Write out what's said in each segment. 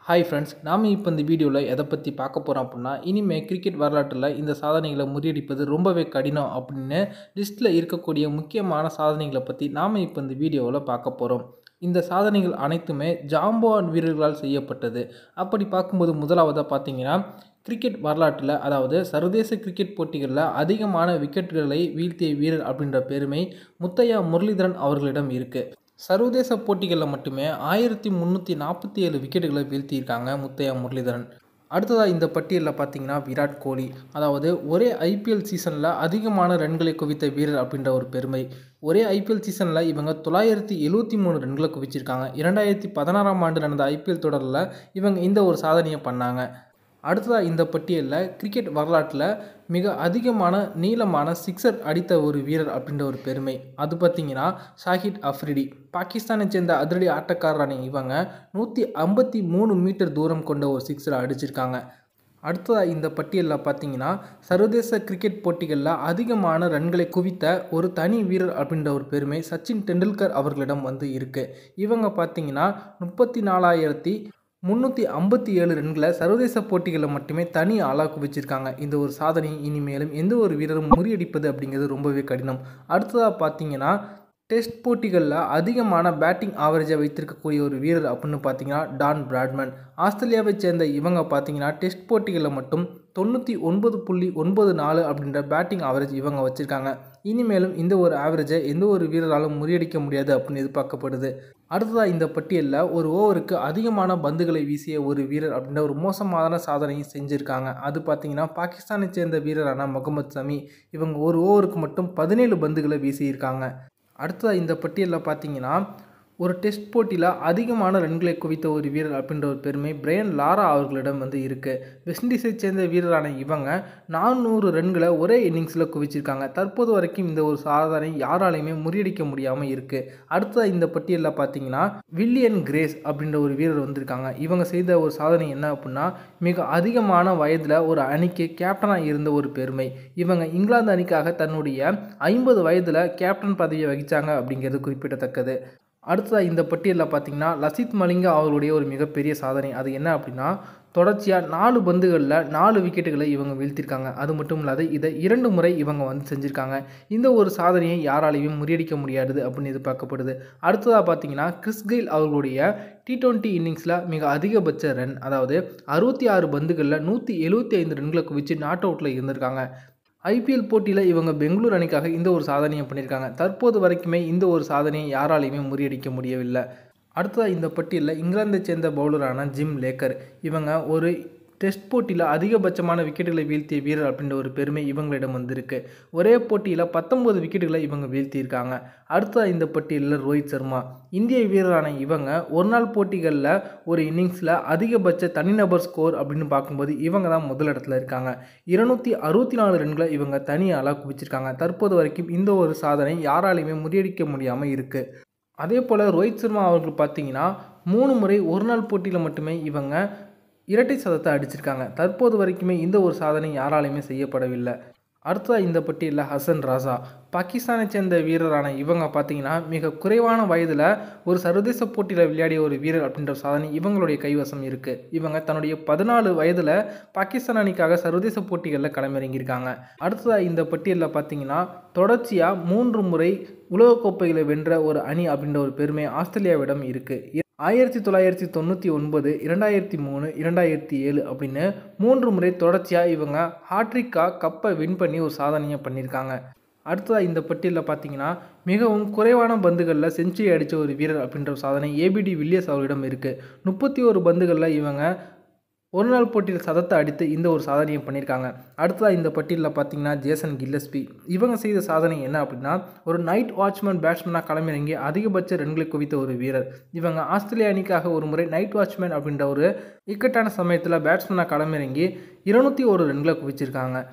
hi friends நாம் இப்போ இந்த வீடியோவில் எதை பற்றி பார்க்க போகிறோம் அப்படின்னா இனிமேல் கிரிக்கெட் வரலாற்றில் இந்த சாதனைகளை முறியடிப்பது ரொம்பவே கடினம் அப்படின்னு லிஸ்ட்டில் இருக்கக்கூடிய முக்கியமான சாதனைகளை பற்றி நாம் இப்போ இந்த வீடியோவில் பார்க்க போகிறோம் இந்த சாதனைகள் அனைத்துமே ஜாம்பவான் வீரர்களால் செய்யப்பட்டது அப்படி பார்க்கும்போது முதலாவதாக பார்த்தீங்கன்னா கிரிக்கெட் வரலாற்றில் அதாவது சர்வதேச கிரிக்கெட் போட்டிகளில் அதிகமான விக்கெட்டுகளை வீழ்த்திய வீரர் அப்படின்ற பெருமை முத்தையா முரளிதரன் அவர்களிடம் இருக்குது சர்வதேச போட்டிகளில் மட்டுமே ஆயிரத்தி முந்நூற்றி நாற்பத்தி ஏழு விக்கெட்டுகளை வீழ்த்தியிருக்காங்க முத்தையா முரளிதரன் அடுத்ததாக இந்த பட்டியலில் பார்த்தீங்கன்னா விராட் கோலி அதாவது ஒரே ஐபிஎல் சீசனில் அதிகமான ரன்களை குவித்த வீரர் அப்படின்ற ஒரு பெருமை ஒரே ஐபிஎல் சீசனில் இவங்க தொள்ளாயிரத்தி எழுபத்தி மூணு ரன்களை குவிச்சிருக்காங்க இரண்டாயிரத்தி பதினாறாம் ஆண்டு நடந்த ஐபிஎல் தொடரில் இவங்க இந்த ஒரு சாதனையை பண்ணாங்க அடுத்ததாக இந்த பட்டியலில் கிரிக்கெட் வரலாற்றில் மிக அதிகமான நீளமான சிக்ஸர் அடித்த ஒரு வீரர் அப்படின்ற ஒரு பெருமை அது பார்த்திங்கன்னா ஷாஹித் அஃப்ரிடி பாகிஸ்தானை சேர்ந்த அதிரடி ஆட்டக்காரரான இவங்க நூற்றி ஐம்பத்தி மூணு மீட்டர் தூரம் கொண்ட ஒரு சிக்ஸரை அடிச்சிருக்காங்க அடுத்ததாக இந்த பட்டியலில் பார்த்தீங்கன்னா சர்வதேச கிரிக்கெட் போட்டிகளில் அதிகமான ரன்களை குவித்த ஒரு தனி வீரர் அப்படின்ற ஒரு பெருமை சச்சின் டெண்டுல்கர் அவர்களிடம் வந்து இருக்குது இவங்க பார்த்தீங்கன்னா முப்பத்தி நாலாயிரத்தி முந்நூற்றி ஐம்பத்தி ஏழு ரன்களை சர்வதேச போட்டிகளில் மட்டுமே தனி ஆளாக குவிச்சிருக்காங்க இந்த ஒரு சாதனை இனிமேலும் எந்த ஒரு வீரரும் முறியடிப்பது அப்படிங்கிறது ரொம்பவே கடினம் அடுத்ததாக பார்த்தீங்கன்னா டெஸ்ட் போட்டிகளில் அதிகமான பேட்டிங் ஆவரேஜை வைத்திருக்கக்கூடிய ஒரு வீரர் அப்படின்னு பார்த்தீங்கன்னா டான் பிராட்மன் ஆஸ்திரேலியாவை சேர்ந்த இவங்க பார்த்தீங்கன்னா டெஸ்ட் போட்டிகளில் மட்டும் தொண்ணூற்றி ஒன்பது புள்ளி ஒன்பது நாலு அப்படின்ற பேட்டிங் ஆவரேஜ் இவங்க வச்சுருக்காங்க இனிமேலும் இந்த ஒரு ஆவரேஜை எந்த ஒரு வீரராலும் முறியடிக்க முடியாது அப்படின்னு எதிர்பார்க்கப்படுது அடுத்ததாக இந்த பட்டியலில் ஒரு ஓவருக்கு அதிகமான பந்துகளை வீசிய ஒரு வீரர் அப்படின்ற ஒரு மோசமான சாதனையை செஞ்சுருக்காங்க அது பார்த்தீங்கன்னா பாகிஸ்தானை சேர்ந்த வீரரான முகமது சமி இவங்க ஒரு ஓவருக்கு மட்டும் பதினேழு பந்துகளை வீசியிருக்காங்க அடுத்ததாக இந்த பட்டியலில் பார்த்தீங்கன்னா ஒரு டெஸ்ட் போட்டியில் அதிகமான ரன்களை குவித்த ஒரு வீரர் அப்படின்ற ஒரு பெருமை பிரையன் லாரா அவர்களிடம் வந்து இருக்குது வெஸ்ட் இண்டீஸை சேர்ந்த வீரரான இவங்க நானூறு ரன்களை ஒரே இன்னிங்ஸில் குவிச்சிருக்காங்க தற்போது வரைக்கும் இந்த ஒரு சாதனை யாராலையுமே முறியடிக்க முடியாமல் இருக்குது அடுத்த இந்த பட்டியலில் பார்த்தீங்கன்னா வில்லியன் கிரேஸ் அப்படின்ற ஒரு வீரர் வந்திருக்காங்க இவங்க செய்த ஒரு சாதனை என்ன அப்படின்னா மிக அதிகமான வயதில் ஒரு அணிக்கு கேப்டனாக இருந்த ஒரு பெருமை இவங்க இங்கிலாந்து அணிக்காக தன்னுடைய ஐம்பது வயதில் கேப்டன் பதவியை வகித்தாங்க அப்படிங்கிறது குறிப்பிடத்தக்கது அடுத்ததாக இந்த பட்டியலில் பார்த்தீங்கன்னா லசித் மலிங்கா அவர்களுடைய ஒரு மிகப்பெரிய சாதனை அது என்ன அப்படின்னா தொடர்ச்சியாக நாலு பந்துகளில் நாலு விக்கெட்டுகளை இவங்க வீழ்த்திருக்காங்க அது மட்டும் இல்லாத இதை இரண்டு முறை இவங்க வந்து செஞ்சுருக்காங்க இந்த ஒரு சாதனையை யாராலையும் முறியடிக்க முடியாது அப்படின்னு எதிர்பார்க்கப்படுது அடுத்ததாக பார்த்தீங்கன்னா கிறிஸ் கெயில் அவர்களுடைய டி டுவெண்ட்டி இன்னிங்ஸில் மிக அதிகபட்ச ரன் அதாவது அறுபத்தி ஆறு பந்துகளில் நூற்றி எழுபத்தி ஐந்து ரன்களை குவிச்சு நாட் அவுட்டில் இருந்திருக்காங்க ஐபிஎல் போட்டியில் இவங்க பெங்களூர் அணிக்காக இந்த ஒரு சாதனையை பண்ணியிருக்காங்க தற்போது வரைக்குமே இந்த ஒரு சாதனையை யாராலையுமே முறியடிக்க முடியவில்லை அடுத்ததாக இந்த பட்டியலில் இங்கிலாந்தை சேர்ந்த பவுலரான ஜிம் லேக்கர் இவங்க ஒரு டெஸ்ட் போட்டியில் அதிகபட்சமான விக்கெட்டுகளை வீழ்த்திய வீரர் அப்படின்ற ஒரு பெருமை இவங்களிடம் வந்திருக்கு ஒரே போட்டியில் பத்தொம்பது விக்கெட்டுகளை இவங்க வீழ்த்தியிருக்காங்க அடுத்த இந்த பட்டியலில் ரோஹித் சர்மா இந்திய வீரரான இவங்க ஒரு நாள் போட்டிகளில் ஒரு இன்னிங்ஸில் அதிகபட்ச தனிநபர் ஸ்கோர் அப்படின்னு பார்க்கும்போது இவங்க தான் முதல் இடத்துல இருக்காங்க இருநூற்றி அறுபத்தி நாலு ரன்களை இவங்க தனி ஆளாக குவிச்சிருக்காங்க தற்போது வரைக்கும் இந்த ஒரு சாதனை யாராலையுமே முறியடிக்க முடியாமல் இருக்குது அதே போல் ரோஹித் சர்மா அவர்கள் பார்த்தீங்கன்னா மூணு முறை ஒரு நாள் போட்டியில் மட்டுமே இவங்க இரட்டை சதத்தை அடிச்சிருக்காங்க தற்போது வரைக்குமே இந்த ஒரு சாதனை யாராலையுமே செய்யப்படவில்லை அடுத்ததாக இந்த பட்டியலில் ஹசன் ராசா பாகிஸ்தானை சேர்ந்த வீரரான இவங்க பார்த்தீங்கன்னா மிக குறைவான வயதில் ஒரு சர்வதேச போட்டியில் விளையாடிய ஒரு வீரர் அப்படின்ற சாதனை இவங்களுடைய கைவசம் இருக்குது இவங்க தன்னுடைய பதினாலு வயதில் பாகிஸ்தான் அணிக்காக சர்வதேச போட்டிகளில் களமிறங்கியிருக்காங்க அடுத்ததாக இந்த பட்டியலில் பார்த்தீங்கன்னா தொடர்ச்சியாக மூன்று முறை உலகக்கோப்பைகளை வென்ற ஒரு அணி அப்படின்ற ஒரு பெருமை ஆஸ்திரேலியாவிடம் இருக்குது ஆயிரத்தி தொள்ளாயிரத்தி தொண்ணூற்றி ஒன்பது இரண்டாயிரத்தி மூணு இரண்டாயிரத்தி ஏழு அப்படின்னு மூன்று முறை தொடர்ச்சியாக இவங்க ஹாட்ரிக்காக கப்பை வின் பண்ணி ஒரு சாதனையை பண்ணியிருக்காங்க அடுத்ததாக இந்த பட்டியலில் பார்த்தீங்கன்னா மிகவும் குறைவான பந்துகளில் செஞ்சுரி அடித்த ஒரு வீரர் அப்படின்ற சாதனை ஏபிடி வில்லியர்ஸ் அவர்களிடம் இருக்குது முப்பத்தி ஒரு பந்துகளில் இவங்க ஒரு நாள் போட்டியில் சதத்தை அடித்து இந்த ஒரு சாதனையை பண்ணியிருக்காங்க அடுத்ததாக இந்த பட்டியலில் பார்த்தீங்கன்னா ஜேசன் கில்லஸ்பி இவங்க செய்த சாதனை என்ன அப்படின்னா ஒரு நைட் வாட்ச்மேன் பேட்ஸ்மேனாக களமிறங்கி அதிகபட்ச ரன்களை குவித்த ஒரு வீரர் இவங்க ஆஸ்திரேலிய அணிக்காக ஒரு முறை நைட் வாட்ச்மேன் அப்படின்ற ஒரு இக்கட்டான சமயத்தில் பேட்ஸ்மேனாக களமிறங்கி இருநூற்றி ஒரு ரன்களை குவிச்சிருக்காங்க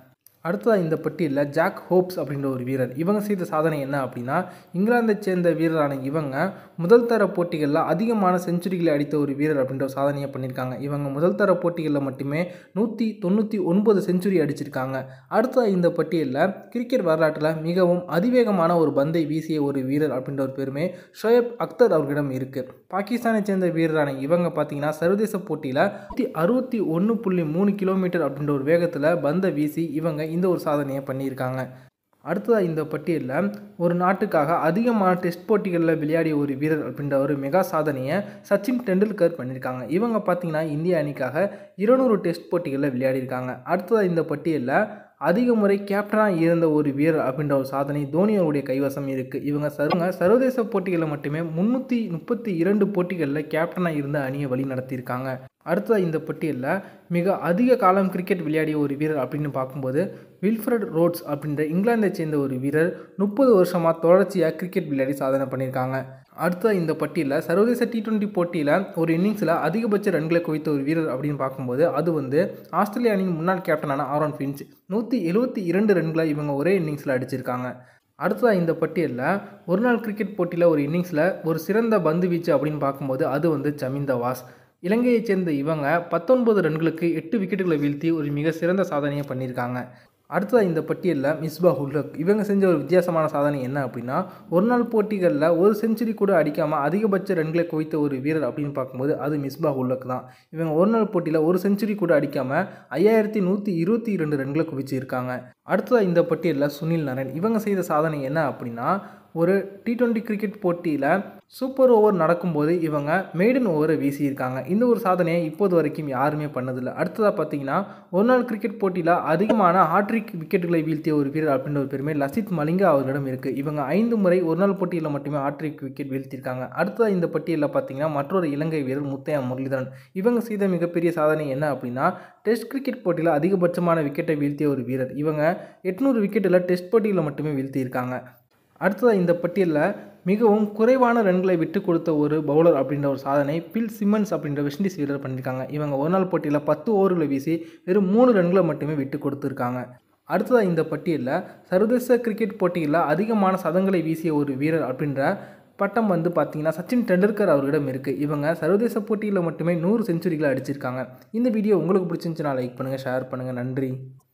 அடுத்ததாக இந்த பட்டியலில் ஜாக் ஹோப்ஸ் அப்படின்ற ஒரு வீரர் இவங்க செய்த சாதனை என்ன அப்படின்னா இங்கிலாந்தை சேர்ந்த வீரரான இவங்க முதல் தர போட்டிகளில் அதிகமான செஞ்சுரிகளை அடித்த ஒரு வீரர் அப்படின்ற ஒரு சாதனையை பண்ணியிருக்காங்க இவங்க முதல் தர போட்டிகளில் மட்டுமே நூற்றி தொண்ணூற்றி ஒன்பது செஞ்சுரி அடிச்சிருக்காங்க அடுத்ததாக இந்த பட்டியலில் கிரிக்கெட் வரலாற்றில் மிகவும் அதிவேகமான ஒரு பந்தை வீசிய ஒரு வீரர் அப்படின்ற ஒரு பெருமை ஷோயப் அக்தர் அவர்களிடம் இருக்குது பாகிஸ்தானை சேர்ந்த வீரரான இவங்க பார்த்தீங்கன்னா சர்வதேச போட்டியில் நூற்றி அறுபத்தி ஒன்று புள்ளி மூணு கிலோமீட்டர் அப்படின்ற ஒரு வேகத்தில் பந்தை வீசி இவங்க இந்த ஒரு சாதனையை பண்ணியிருக்காங்க அடுத்ததாக இந்த பட்டியலில் ஒரு நாட்டுக்காக அதிகமான டெஸ்ட் போட்டிகளில் விளையாடிய ஒரு வீரர் அப்படின்ற ஒரு மெகா சாதனையை சச்சின் டெண்டுல்கர் பண்ணியிருக்காங்க இவங்க பார்த்தீங்கன்னா இந்திய அணிக்காக இருநூறு டெஸ்ட் போட்டிகளில் விளையாடியிருக்காங்க அடுத்ததாக இந்த பட்டியலில் அதிக முறை கேப்டனாக இருந்த ஒரு வீரர் அப்படின்ற ஒரு சாதனை தோனி அவருடைய கைவசம் இருக்குது இவங்க சருங்க சர்வதேச போட்டிகளில் மட்டுமே முந்நூற்றி முப்பத்தி இரண்டு போட்டிகளில் கேப்டனாக இருந்த அணியை வழி நடத்தியிருக்காங்க அடுத்ததாக இந்த பட்டியலில் மிக அதிக காலம் கிரிக்கெட் விளையாடிய ஒரு வீரர் அப்படின்னு பார்க்கும்போது வில்ஃப்ரட் ரோட்ஸ் அப்படின்ற இங்கிலாந்தை சேர்ந்த ஒரு வீரர் முப்பது வருஷமாக தொடர்ச்சியாக கிரிக்கெட் விளையாடி சாதனை பண்ணியிருக்காங்க அடுத்த இந்த பட்டியலில் சர்வதேச டி டுவெண்ட்டி போட்டியில் ஒரு இன்னிங்ஸில் அதிகபட்ச ரன்களை குவித்த ஒரு வீரர் அப்படின்னு பார்க்கும்போது அது வந்து ஆஸ்திரேலிய அணியின் முன்னாள் கேப்டனான ஆரோன் ஃபின்ச் நூற்றி எழுபத்தி இரண்டு ரன்களை இவங்க ஒரே இன்னிங்ஸில் அடிச்சிருக்காங்க அடுத்ததாக இந்த பட்டியலில் ஒரு நாள் கிரிக்கெட் போட்டியில் ஒரு இன்னிங்ஸில் ஒரு சிறந்த பந்து வீச்சு அப்படின்னு பார்க்கும்போது அது வந்து ஜமீந்த வாஸ் இலங்கையைச் சேர்ந்த இவங்க பத்தொன்பது ரன்களுக்கு எட்டு விக்கெட்டுகளை வீழ்த்தி ஒரு மிக சிறந்த சாதனையை பண்ணியிருக்காங்க அடுத்ததாக இந்த பட்டியலில் மிஸ்பா உல்லக் இவங்க செஞ்ச ஒரு வித்தியாசமான சாதனை என்ன அப்படின்னா ஒரு நாள் போட்டிகளில் ஒரு செஞ்சுரி கூட அடிக்காமல் அதிகபட்ச ரன்களை குவித்த ஒரு வீரர் அப்படின்னு பார்க்கும்போது அது மிஸ்பா உல்லக் தான் இவங்க ஒரு நாள் போட்டியில் ஒரு செஞ்சுரி கூட அடிக்காமல் ஐயாயிரத்தி நூற்றி இருபத்தி இரண்டு ரன்களை குவிச்சிருக்காங்க அடுத்ததாக இந்த பட்டியலில் சுனில் நரன் இவங்க செய்த சாதனை என்ன அப்படின்னா ஒரு டி டுவெண்ட்டி கிரிக்கெட் போட்டியில் சூப்பர் ஓவர் நடக்கும்போது இவங்க மெய்டன் ஓவரை வீசியிருக்காங்க இந்த ஒரு சாதனையை இப்போது வரைக்கும் யாருமே பண்ணதில்லை அடுத்ததாக பார்த்தீங்கன்னா ஒரு நாள் கிரிக்கெட் போட்டியில் அதிகமான ஹாட்ரிக் விக்கெட்டுகளை வீழ்த்திய ஒரு வீரர் அப்படின்ற ஒரு பெருமை லசித் மலிங்கா அவர்களிடம் இருக்குது இவங்க ஐந்து முறை ஒரு நாள் போட்டியில் மட்டுமே ஹாட்ரிக் விக்கெட் வீழ்த்தியிருக்காங்க அடுத்ததாக இந்த பட்டியலில் பார்த்தீங்கன்னா மற்றொரு இலங்கை வீரர் முத்தையா முரளிதரன் இவங்க செய்த மிகப்பெரிய சாதனை என்ன அப்படின்னா டெஸ்ட் கிரிக்கெட் போட்டியில் அதிகபட்சமான விக்கெட்டை வீழ்த்திய ஒரு வீரர் இவங்க எட்நூறு விக்கெட்டில் டெஸ்ட் போட்டியில் மட்டுமே வீழ்த்தியிருக்காங்க அடுத்ததாக இந்த பட்டியலில் மிகவும் குறைவான ரன்களை விட்டு கொடுத்த ஒரு பவுலர் அப்படின்ற ஒரு சாதனை பில் சிம்மன்ஸ் அப்படின்ற வெஸ்ட் இண்டீஸ் வீரர் பண்ணியிருக்காங்க இவங்க ஒரு நாள் போட்டியில் பத்து ஓவர்களை வீசி வெறும் மூணு ரன்களை மட்டுமே விட்டு கொடுத்துருக்காங்க அடுத்ததாக இந்த பட்டியலில் சர்வதேச கிரிக்கெட் போட்டியில் அதிகமான சதங்களை வீசிய ஒரு வீரர் அப்படின்ற பட்டம் வந்து பார்த்தீங்கன்னா சச்சின் டெண்டுல்கர் அவர்களிடம் இருக்குது இவங்க சர்வதேச போட்டியில் மட்டுமே நூறு செஞ்சுரிகளை அடிச்சிருக்காங்க இந்த வீடியோ உங்களுக்கு பிடிச்சிருந்துச்சுன்னா லைக் பண்ணுங்கள் ஷேர் பண்ணுங்கள் நன்றி